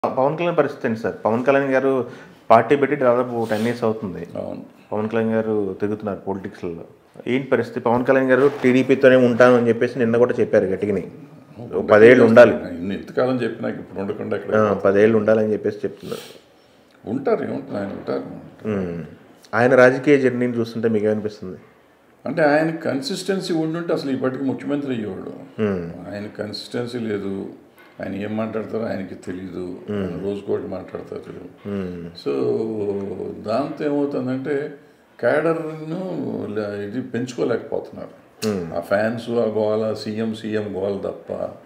పవన్ కళ్యాణ్ పరిస్థితి ఏంటి సార్ పవన్ కళ్యాణ్ గారు పార్టీ పెట్టి దాదాపు టెన్ ఇయర్స్ అవుతుంది అవును పవన్ కళ్యాణ్ గారు తిరుగుతున్నారు పొలిటిక్స్లో ఏంటి పరిస్థితి పవన్ కళ్యాణ్ గారు టీడీపీతోనే ఉంటాను అని చెప్పేసి నిన్న కూడా చెప్పారు గట్టిగాని ఒక పదేళ్ళు ఉండాలి ఇన్ని ఎంతకాలం చెప్పినా ఇప్పుడు ఉండకుండా ఎక్కడ ఆ, పదేళ్ళు ఉండాలని చెప్పేసి చెప్తున్నారు ఉంటారు ఏముంటుంది ఆయన ఉంటారు ఉమ్. ఆయన రాజకీయ జర్నీని చూస్తుంటే మీకు ఏమనిపిస్తుంది అంటే ఆయన కన్సిస్టెన్సీ ఉండుంటే అసలు ఇప్పటికి ముఖ్యమంత్రి అయ్యేవాడు ఆయన కన్సిస్టెన్సీ లేదు ఆయన ఏం మాట్లాడతారో ఆయనకి తెలీదు ఆయన రోజుకోటి మాట్లాడతారు సో దాంతో ఏమవుతుందంటే క్యాడర్ను ల- ఇది పెంచుకోలేకపోతున్నారు ఆ ఫ్యాన్స్ ఆ గోల సీఎం సీఎం గోల తప్ప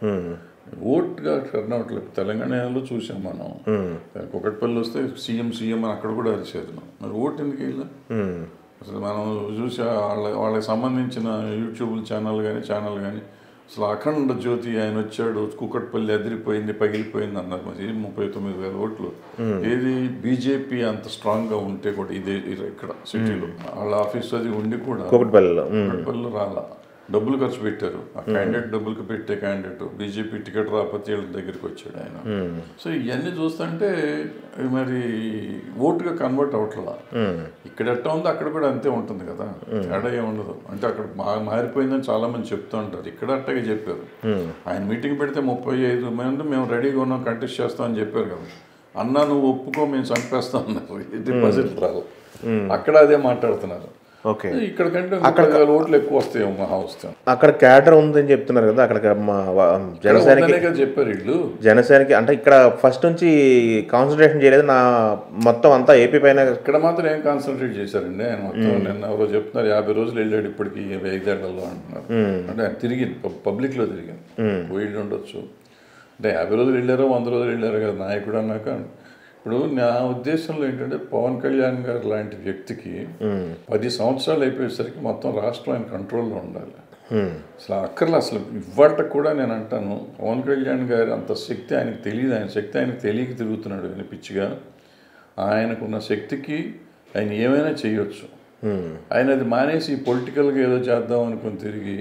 ఓట్గా టర్న్ అవట్లేదు తెలంగాణలో చూసాం మనం కుకట్పల్లి వస్తే సీఎం సీఎం అని అక్కడ కూడా అరిచారు మరి ఓటు ఎందుకు వెళ్ళా ఉమ్. అసలు మనం చూసి వాళ్ళ వాళ్ళకి సంబంధించిన యూట్యూబ్ ఛానల్ కానీ ఛానల్ కానీ అసలు అఖండ జ్యోతి ఆయన వచ్చాడు కుక్కట్పల్లి అదిరిపోయింది పగిలిపోయింది అన్నారు మరి ముప్పై తొమ్మిది వేల ఓట్లు ఏది బీజేపీ అంత స్ట్రాంగ్ గా ఉంటే కూడా ఇదే ఇది ఇక్కడ సిటీలో వాళ్ళ ఆఫీస్ అది ఉండి కూడా కూకట్పల్లిలో ఉమ్. కుక్కట్పల్లిలో రాలా డబ్బులు ఖర్చు పెట్టారు ఆ క్యాండిడేట్ డబ్బులకు పెట్టే క్యాండిడేట్ బీజేపీ టికెట్ రాకపోతే వీళ్ళ దగ్గరికి వచ్చాడు ఆయన సో ఇవన్నీ చూస్తుంటే మరి ఓటుగా కన్వర్ట్ అవట్లా ఇక్కడ ఎట్లా ఉందో అక్కడ కూడా అంతే ఉంటుంది కదా తేడా ఏమి ఉండదు అంటే అక్కడ బాగా మారిపోయిందని చాలా మంది చెప్తూ ఉంటారు ఇక్కడ అట్టగే చెప్పారు ఆయన మీటింగ్ పెడితే ముప్పై ఐదు మంది మేము రెడీగా ఉన్నాం కంటెస్ట్ చేస్తాం అని చెప్పారు కదా అన్నా నువ్వు ఒప్పుకో మేము చంపేస్తాం అన్నారు డిపాజిట్ రాదు అక్కడ అదే మాట్లాడుతున్నారు ఓకే ఇక్కడ కంటే ముప్పై వేల ఓట్లు ఎక్కువ వస్తాయి మహా వస్తాయి అక్కడ క్యాడర్ ఉందని చెప్తున్నారు కదా అక్కడ మా వా- జనసేనకి ఉందనే కదా చెప్పారు వీళ్ళు జనసేనకి అంటే ఇక్కడ ఫస్ట్ నుంచి కాన్సన్ట్రేషన్ చేయలేదు నా మొత్తం అంతా ఏపీ పైన ఇక్కడ మాత్రం ఏం కాన్సన్ట్రేట్ చేశారండి ఆయన మొత్తం నిన్న ఎవరో చెప్తున్నారు యాభై రోజులు వెళ్ళాడు ఇప్పటికి ఐదేళ్లలో అంటున్నారు అంటే ఆయన తిరిగింది పబ్- పబ్లిక్లో తిరిగింది పోయి ఉండొచ్చు అంటే యాభై రోజులు వెళ్ళారో వంద రోజులు వెళ్ళారు కదా నాయకుడు అన్నాక ఇప్పుడు నా ఉద్దేశంలో ఏంటంటే పవన్ కళ్యాణ్ గారు లాంటి వ్యక్తికి పది సంవత్సరాలు అయిపోయేసరికి మొత్తం రాష్ట్రం ఆయన కంట్రోల్లో ఉండాలి అసలు అక్కర్లే అసలు ఇవ్వటకు కూడా నేను అంటాను పవన్ కళ్యాణ్ గారి అంత శక్తి ఆయనకు తెలియదు ఆయన శక్తి ఆయనకు తెలియక తిరుగుతున్నాడు ఆయన పిచ్చిగా ఆయనకున్న శక్తికి ఆయన ఏమైనా చేయొచ్చు ఆయన అది మానేసి పొలిటికల్గా ఏదో చేద్దాం అనుకుని తిరిగి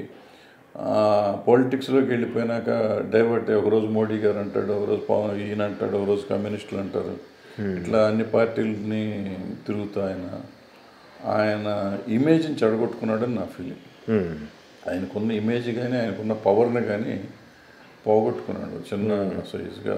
పాలిటిక్స్లోకి వెళ్ళిపోయినాక డైవర్ట్ అయ్యి ఒకరోజు మోడీ గారు అంటాడు ఒకరోజు పవన్ ఈయన అంటాడు ఒకరోజు కమ్యూనిస్టులు అంటారు ఇట్లా అన్ని పార్టీలని తిరుగుతూ ఆయన ఆయన ఇమేజ్ని చెడగొట్టుకున్నాడని నా ఫీలింగ్ ఉమ్. ఆయనకున్న ఇమేజ్ కానీ ఆయనకున్న పవర్ని కానీ పోగొట్టుకున్నాడు చిన్న సైజుగా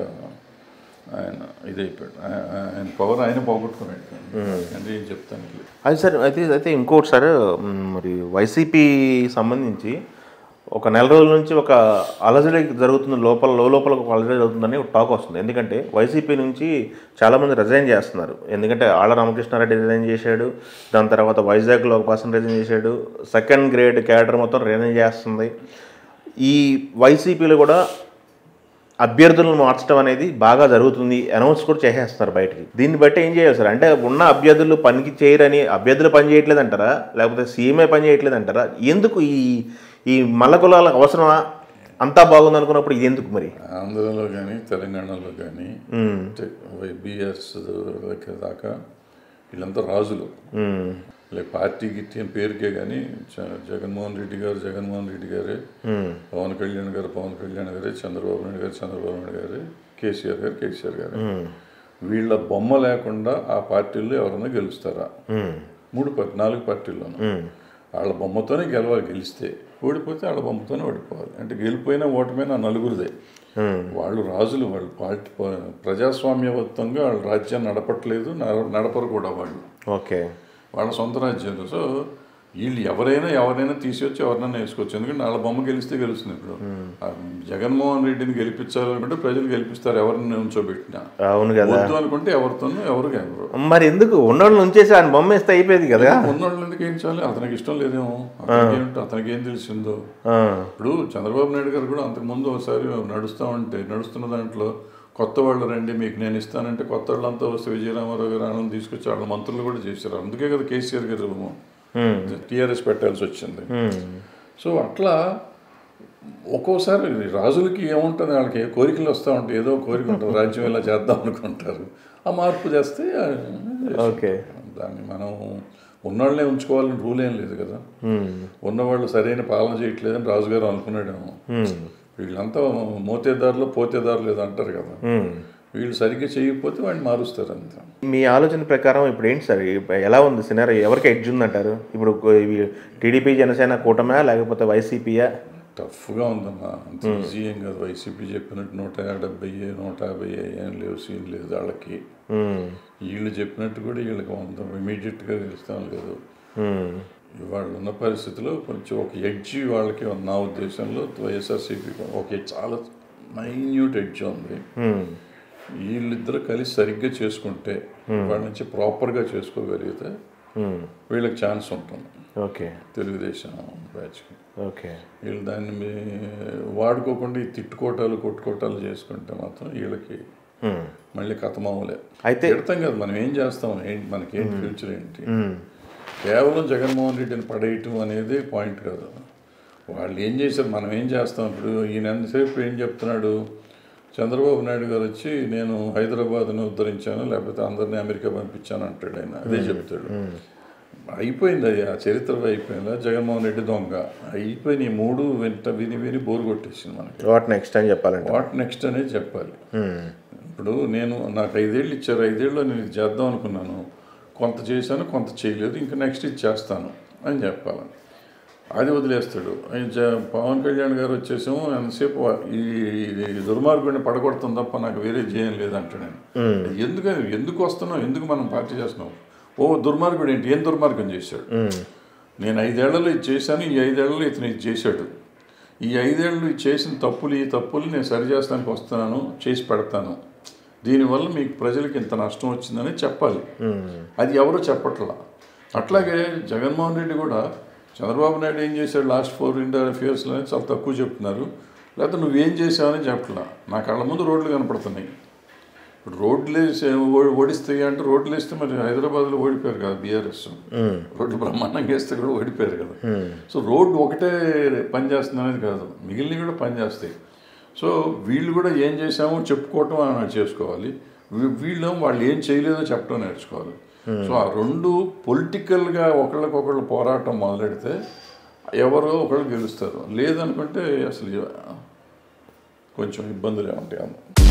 ఆయన ఇదైపోయాడు ఆ- ఆ- ఆయన పవర్ ఆయన పోగొట్టుకున్నాడు అంటే ఏం చెప్తాను లేదు. అది సార్ అయితే అయితే ఇంకోటి సార్ మ్, మరి వైసీపీ సంబంధించి ఒక నెల రోజుల నుంచి ఒక అలజడి జరుగుతుంది లోపల లోపల ఒక అలజడి జరుగుతుందని ఒక టాక్ వస్తుంది ఎందుకంటే వైసీపీ నుంచి చాలామంది రిజైన్ చేస్తున్నారు ఎందుకంటే ఆళ్ళ రామకృష్ణారెడ్డి రిజైన్ చేశాడు దాని తర్వాత వైజాగ్లో ఒక పర్సన్ రిజైన్ చేశాడు సెకండ్ గ్రేడ్ క్యాడర్ మొత్తం రిజైన్ చేస్తుంది ఈ వైసీపీలో కూడా అభ్యర్థులను మార్చడం అనేది బాగా జరుగుతుంది అనౌన్స్ కూడా చేసేస్తున్నారు బయటికి దీన్ని బట్టి ఏం చేయాలి సార్ అంటే ఉన్న అభ్యర్థులు పనికి చేయరని అభ్యర్థులు పని చేయట్లేదు అంటారా లేకపోతే సీఎంఏ పని చేయట్లేదు అంటారా ఎందుకు ఈ ఈ మల్ల కులాలకు అవసరమా అంతా బాగుంది అనుకున్నప్పుడు ఇది ఎందుకు మరి ఆంధ్రలో కానీ తెలంగాణలో కానీ ఉమ్, బీఆర్స్ దాకా వీళ్ళంతా రాజులు ఉమ్, లేక పార్టీ గిట్టి అని పేరుకే కానీ జ- జగన్మోహన్ రెడ్డి గారు జగన్మోహన్ రెడ్డి గారే ఉమ్, పవన్ కళ్యాణ్ గారు పవన్ కళ్యాణ్ గారే చంద్రబాబు నాయుడు గారు చంద్రబాబు నాయుడు గారే కేసీఆర్ గారు కేసీఆర్ గారు వీళ్ళ బొమ్మ లేకుండా ఆ పార్టీల్లో ఎవరైనా గెలుస్తారా ఉమ్, మూడు పార్టీ నాలుగు పార్టీల్లోనూ ఉమ్, వాళ్ళ బొమ్మతోనే గెలవాలి గెలిస్తే ఓడిపోతే వాళ్ళ బొమ్మతోనే ఓడిపోవాలి అంటే గెలిపోయినా ఓటమైనా నలుగురిదే ఉమ్, వాళ్ళు రాజులు వాళ్ళు పార్టీ ప్రజాస్వామ్యబద్ధంగా వాళ్ళు రాజ్యం నడపట్లేదు నడ- నడపరు కూడా వాళ్ళు ఓకే వాళ్ళ సొంత రాజ్యాలు సో వీళ్ళు ఎవరైనా ఎవరైనా తీసివచ్చి ఎవరినైనా వేసుకోవచ్చు ఎందుకంటే వాళ్ళ బొమ్మ గెలిస్తే గెలుస్తుంది ఇప్పుడు ఆ జగన్మోహన్ రెడ్డిని గెలిపించాలనుకుంటే ప్రజలు గెలిపిస్తారు ఎవరిని ఉంచోబెట్టినా అవును కదా వద్దు అనుకుంటే ఎవరితోనూ ఎవరు గెలరు మరి ఎందుకు ఉన్నోళ్ళు ఉంచేసి ఆయన బొమ్మ ఇస్తే అయిపోయేది కదా ఉన్నోళ్ళు ఎందుకు ఏం చేయాలి అతనికి ఇష్టం లేదేమో అతనికి ఏమిటో అతనికి ఏం తెలిసిందో ఆ, ఇప్పుడు చంద్రబాబు నాయుడు గారు కూడా అంతకుముందు ఒకసారి నడుస్తూ ఉంటే నడుస్తున్న దాంట్లో కొత్త వాళ్ళు రండి మీకు నేను ఇస్తానంటే కొత్త వాళ్ళంతా వస్తే విజయరామారావు గారు ఆనంద్ తీసుకొచ్చి వాళ్ళ మంత్రులు కూడా చేశారు అందుకే కదా కేసీఆర్ గారు ఉమ్, టీఆర్ఎస్ పెట్టాల్సి వచ్చింది ఉమ్, సో అట్లా ఒక్కోసారి రాజులకి ఏముంటుంది వాళ్ళకి ఏ కోరికలు వస్తూ ఉంటాయి ఏదో కోరిక ఉంటుంది రాజ్యం ఇలా చేద్దాం అనుకుంటారు ఆ మార్పు చేస్తే ఆ, ఓకే దాన్ని మనం ఉన్నోళ్ళనే ఉంచుకోవాలని రూల్ ఏం లేదు కదా ఉమ్, ఉన్నవాళ్ళు సరైన పాలన చేయట్లేదని రాజుగారు అనుకున్నాడేమో ఉమ్, వీళ్ళంతా మోతేదారులు పోతేదారులు ఏదో అంటారు కదా ఉమ్, వీళ్ళు సరిగ్గా చేయకపోతే వాడిని మారుస్తారు అంతే మీ ఆలోచన ప్రకారం ఇప్పుడు ఏంటి సార్ ఇప్ప- ఎలా ఉంది సినారీ ఎవరికి ఎడ్జ్ ఉందంటారు ఇప్పుడు కొ- ఇవి టీడీపీ జనసేన కూటమా లేకపోతే వైసీపీయా టఫ్గా ఉందమ్మా అంత ఈజీ ఏం కాదు వైసీపీ చెప్పినట్టు నూట డెబ్బై నూట యాభై ఏం లేవు సీన్ లేదు వాళ్ళకి వీళ్ళు చెప్పినట్టు కూడా వీళ్ళకి వంద ఇమీడియట్గా గెలుస్తాం లేదు ఇవాళ ఉన్న పరిస్థితిలో కొంచెం ఒక ఎడ్జి వాళ్ళకి ఉన్న నా ఉద్దేశంలో వైఎస్ఆర్సీపీ ఒక చాలా మైన్యూట్ ఎడ్జ్ ఉంది వీళ్ళిద్దరూ కలిసి సరిగ్గా చేసుకుంటే వాళ్ళ నుంచి ప్రాపర్గా చేసుకోగలిగితే వీళ్ళకి ఛాన్స్ ఉంటుంది ఓకే తెలుగుదేశం బ్యాచ్కి ఓకే వీళ్ళు దాన్ని మీ- వాడుకోకుండా ఈ తిట్టుకోటాలు కొట్టుకోటాలు చేసుకుంటే మాత్రం వీళ్ళకి మళ్ళీ కథమవ్వలే అయితే తిడతాం కదా మనం ఏం చేస్తాం ఏంటి మనకి ఏంటి ఫ్యూచర్ ఏంటి కేవలం జగన్మోహన్ రెడ్డిని పడేయటం అనేది పాయింట్ కాదు వాళ్ళు ఏం చేశారు మనం ఏం చేస్తాం ఇప్పుడు ఈయన ఎంతసేపు ఏం చెప్తున్నాడు చంద్రబాబు నాయుడు గారు వచ్చి నేను హైదరాబాద్ను ఉద్ధరించాను లేకపోతే అందరినీ అమెరికా పంపించాను అంటాడు ఆయన అదే చెప్తాడు అయిపోయింది అది ఆ చరిత్ర అయిపోయిందా జగన్మోహన్ రెడ్డి దొంగ అయిపోయిన ఈ మూడు వెంట విని విని బోరు కొట్టేసింది మనకి వాట్ నెక్స్ట్ అని చెప్పాలంటే వాట్ నెక్స్ట్ అనేది చెప్పాలి ఇప్పుడు నేను నాకు ఐదేళ్ళు ఇచ్చారు ఐదేళ్ళు నేను ఇది చేద్దాం అనుకున్నాను కొంత చేశాను కొంత చేయలేదు ఇంకా నెక్స్ట్ ఇది చేస్తాను అని చెప్పాలి అది వదిలేస్తాడు ఆయన జ- పవన్ కళ్యాణ్ గారు వచ్చేసాము ఎంతసేపు వా- ఈ ఈ దుర్మార్గుడిని పడగొడుతుంది తప్ప నాకు వేరే చేయం లేదంటాడు నేను ఎందుకు ఎందుకు వస్తున్నావు ఎందుకు మనం పార్టీ చేస్తున్నాం ఓ దుర్మార్గుడు ఏంటి ఏం దుర్మార్గం చేశాడు నేను ఐదేళ్లలో ఇది చేశాను ఈ ఐదేళ్లలో ఇతను ఇది చేశాడు ఈ ఐదేళ్ళు ఇది చేసిన తప్పులు ఈ తప్పులు నేను సరి చేస్తానికి వస్తున్నాను చేసి పెడతాను దీనివల్ల మీకు ప్రజలకు ఇంత నష్టం వచ్చిందని చెప్పాలి అది ఎవరో చెప్పట్లా అట్లాగే జగన్మోహన్ రెడ్డి కూడా చంద్రబాబు నాయుడు ఏం చేశాడు లాస్ట్ ఫోర్ ఇండియా ఇయర్స్లో చాలా తక్కువ చెప్తున్నారు లేకపోతే నువ్వేం చేసావని చెప్పట్లా నా కళ్ళ ముందు రోడ్లు కనపడుతున్నాయి ఇప్పుడు రోడ్లు వేసి ఓ- ఓడిస్తాయి అంటే రోడ్లు వేస్తే మరి హైదరాబాద్లో ఓడిపోయారు కదా బీఆర్ఎస్ రోడ్లు బ్రహ్మాండంగా వేస్తే కూడా ఓడిపోయారు కదా సో రోడ్డు ఒకటే పని చేస్తుంది అనేది కాదు మిగిలినవి కూడా పని చేస్తాయి సో వీళ్ళు కూడా ఏం చేశామో చెప్పుకోవటం అని చేసుకోవాలి వీ- వీళ్ళు వాళ్ళు ఏం చేయలేదో చెప్పడం నేర్చుకోవాలి సో ఆ రెండు పొలిటికల్గా ఒకళ్ళకొకళ్ళు పోరాటం మొదలెడితే ఎవరో ఒకళ్ళు గెలుస్తారు లేదనుకుంటే అసలు కొంచెం ఇబ్బందులే ఉంటాయి అమ్మ